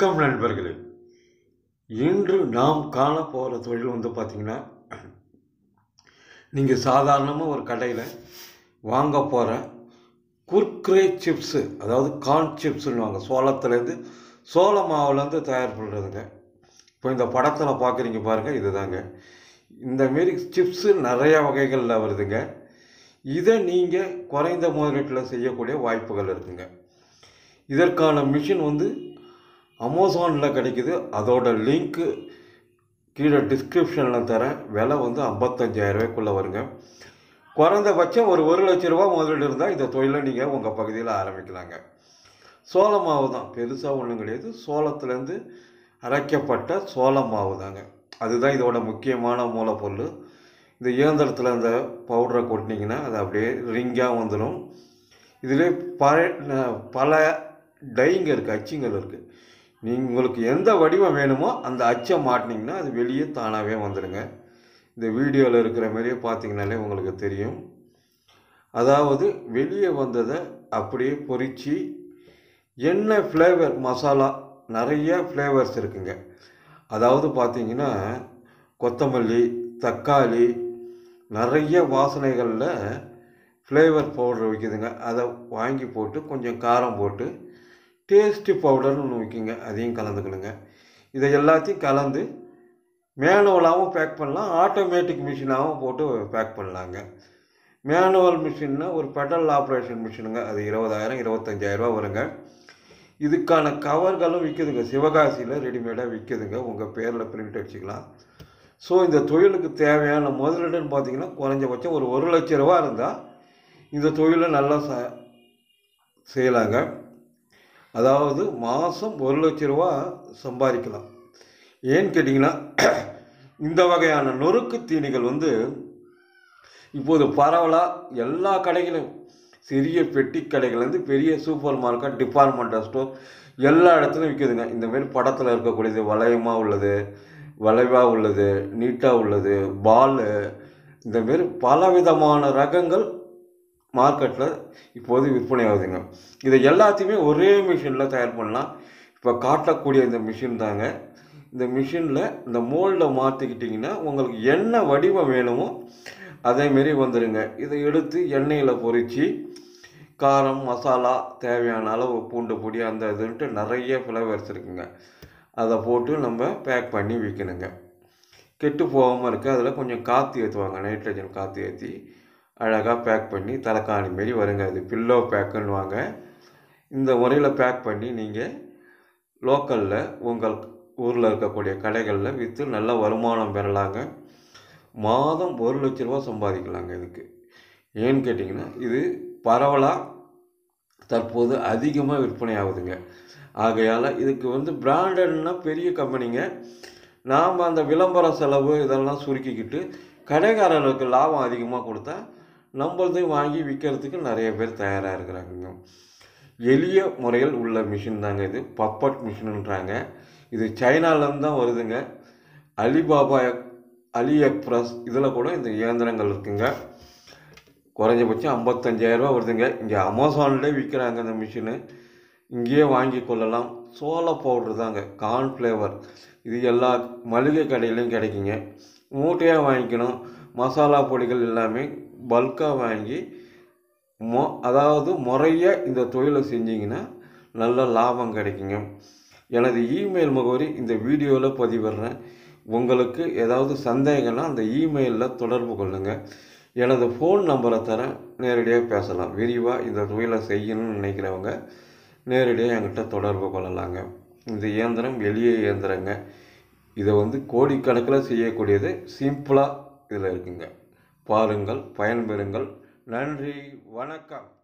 வணக்கம் நண்பர்களே இன்று நாம் காண போகிற தொழில் வந்து பார்த்திங்கன்னா நீங்கள் சாதாரணமாக ஒரு கடையில் வாங்க போகிற குர்குரே சிப்ஸு அதாவது கார்ன் சிப்ஸுன்னுவாங்க சோளத்துலேருந்து சோள மாவுலேருந்து தயார் பண்ணுறதுங்க இப்போ இந்த படத்தில் பார்க்குறீங்க பாருங்கள் இதுதாங்க இந்த மாரி சிப்ஸு நிறைய வகைகளில் வருதுங்க இதை நீங்கள் குறைந்த முதலீட்டில் செய்யக்கூடிய வாய்ப்புகள் இருக்குங்க இதற்கான மிஷின் வந்து அமேசானில் கிடைக்குது அதோட லிங்க்கு கீழே டிஸ்கிரிப்ஷனில் தரேன் விலை வந்து ஐம்பத்தஞ்சாயிரம் ரூபாய்க்குள்ளே வருங்க குறைந்தபட்சம் ஒரு ஒரு லட்ச ரூபா முதலீடு இருந்தால் இந்த தொழிலை நீங்கள் உங்கள் பகுதியில் ஆரம்பிக்கலாங்க சோள மாவு தான் பெருசாக ஒன்றும் கிடையாது சோளத்துலேருந்து அரைக்கப்பட்ட சோள மாவு தாங்க அதுதான் இதோட முக்கியமான மூலப்பொருள் இந்த இயந்திரத்தில் அந்த பவுடரை கொட்டினீங்கன்னா அது அப்படியே ரிங்காக வந்துடும் இதிலே பல பல டைங்க இருக்குது அச்சுங்கள் இருக்குது நீங்கள் உங்களுக்கு எந்த வடிவம் வேணுமோ அந்த அச்சை மாட்டினீங்கன்னா அது வெளியே தானாகவே வந்துடுங்க இந்த வீடியோவில் இருக்கிற மாதிரியே பார்த்தீங்கனாலே உங்களுக்கு தெரியும் அதாவது வெளியே வந்ததை அப்படியே பொரித்து என்ன ஃப்ளேவர் மசாலா நிறைய ஃப்ளேவர்ஸ் இருக்குங்க அதாவது பார்த்தீங்கன்னா கொத்தமல்லி தக்காளி நிறைய வாசனைகளில் ஃப்ளேவர் பவுடர் விற்கிதுங்க அதை வாங்கி போட்டு கொஞ்சம் காரம் போட்டு டேஸ்ட்டு பவுடர்னு ஒன்று விற்கிங்க அதையும் கலந்துக்கணுங்க இதை எல்லாத்தையும் கலந்து மேனுவலாகவும் பேக் பண்ணலாம் ஆட்டோமேட்டிக் மிஷினாகவும் போட்டு பேக் பண்ணலாங்க மேனுவல் மிஷின்னா ஒரு பெடல் ஆப்ரேஷன் மிஷினுங்க அது இருபதாயிரம் இருபத்தஞ்சாயிரரூபா வருங்க இதுக்கான கவர்களும் விற்கிதுங்க சிவகாசியில் ரெடிமேடாக விற்கிதுங்க உங்கள் பேரில் பிரிண்ட் அடிச்சுக்கலாம் ஸோ இந்த தொழிலுக்கு தேவையான முதலீடுன்னு பார்த்தீங்கன்னா குறைஞ்சபட்சம் ஒரு ஒரு லட்ச ரூபா இருந்தால் இந்த தொழிலை நல்லா ச செய்யலாங்க அதாவது மாதம் ஒரு லட்ச ரூபா சம்பாதிக்கலாம் ஏன்னு கேட்டிங்கன்னா இந்த வகையான நொறுக்கு தீனிகள் வந்து இப்போது பரவலாக எல்லா கடைகளும் சிறிய பெட்டி கடைகள்லேருந்து பெரிய சூப்பர் மார்க்கெட் டிபார்ட்மெண்டல் ஸ்டோர் எல்லா இடத்துலையும் விற்கிதுங்க இந்தமாரி படத்தில் இருக்கக்கூடியது வளையமாக உள்ளது வளைவாக உள்ளது நீட்டாக உள்ளது பாலு இந்தமாரி பலவிதமான ரகங்கள் மார்க்கெட்டில் இப்போது விற்பனை ஆகுதுங்க இதை எல்லாத்தையுமே ஒரே மிஷினில் தயார் பண்ணலாம் இப்போ காட்டக்கூடிய இந்த மிஷின் தாங்க இந்த மிஷினில் இந்த மோல்டை மாற்றிக்கிட்டிங்கன்னா உங்களுக்கு என்ன வடிவம் வேணுமோ அதேமாரி வந்துடுங்க இதை எடுத்து எண்ணெயில் பொரித்து காரம் மசாலா தேவையான அளவு பூண்டு பொடி அந்த இதுன்ட்டு நிறைய ஃப்ளேவர்ஸ் இருக்குங்க அதை போட்டு நம்ம பேக் பண்ணி விற்கணுங்க கெட்டு போகாமல் இருக்க அதில் கொஞ்சம் காற்று ஏற்றுவாங்க நைட்ரஜன் காற்று ஏற்றி அழகாக பேக் பண்ணி தலைக்காணி மாரி வருங்க அது பில்லோ பேக்குன்னுவாங்க இந்த முறையில் பேக் பண்ணி நீங்கள் லோக்கலில் உங்கள் ஊரில் இருக்கக்கூடிய கடைகளில் விற்று நல்ல வருமானம் பெறலாங்க மாதம் ஒரு லட்ச ரூபா சம்பாதிக்கலாங்க இதுக்கு ஏன்னு கேட்டிங்கன்னா இது பரவலாக தற்போது அதிகமாக விற்பனை ஆகுதுங்க ஆகையால் இதுக்கு வந்து பிராண்டட்னா பெரிய கம்பெனிங்க நாம் அந்த விளம்பர செலவு இதெல்லாம் சுருக்கிக்கிட்டு கடைக்காரர்களுக்கு லாபம் அதிகமாக கொடுத்தா நம்மளதையும் வாங்கி விற்கிறதுக்கு நிறைய பேர் தயாராக இருக்கிறாங்க எளிய முறையில் உள்ள மிஷின் தாங்க இது பப்பட் மிஷினுன்றாங்க இது சைனாலேருந்து தான் வருதுங்க அலிபாபா அலி எக்ஸ்பிரஸ் இதில் கூட இந்த இயந்திரங்கள் இருக்குங்க குறைஞ்சபட்சம் ஐம்பத்தஞ்சாயிரரூபா வருதுங்க இங்கே அமேசான்லேயே விற்கிறாங்க இந்த மிஷினு இங்கேயே வாங்கி கொள்ளலாம் சோள பவுட்ரு தாங்க கார்ன் ஃப்ளேவர் இது எல்லா மளிகை கடையிலையும் கிடைக்குங்க மூட்டையாக வாங்கிக்கணும் மசாலா பொடிகள் எல்லாமே பல்காக வாங்கி மொ அதாவது முறைய இந்த தொழிலை செஞ்சிங்கன்னா நல்ல லாபம் கிடைக்குங்க எனது இமெயில் முகவரி இந்த வீடியோவில் பதிவிடுறேன் உங்களுக்கு ஏதாவது சந்தேகம்னா அந்த இமெயிலில் தொடர்பு கொள்ளுங்கள் எனது ஃபோன் நம்பரை தரேன் நேரடியாக பேசலாம் விரிவாக இந்த தொழிலை செய்யணும்னு நினைக்கிறவங்க நேரடியாக என்கிட்ட தொடர்பு கொள்ளலாங்க இந்த இயந்திரம் எளிய இயந்திரங்க இதை வந்து கோடிக்கணக்கில் செய்யக்கூடியது சிம்பிளாக இதில் இருக்குங்க பாருங்கள் பயன்பெறுங்கள் நன்றி வணக்கம்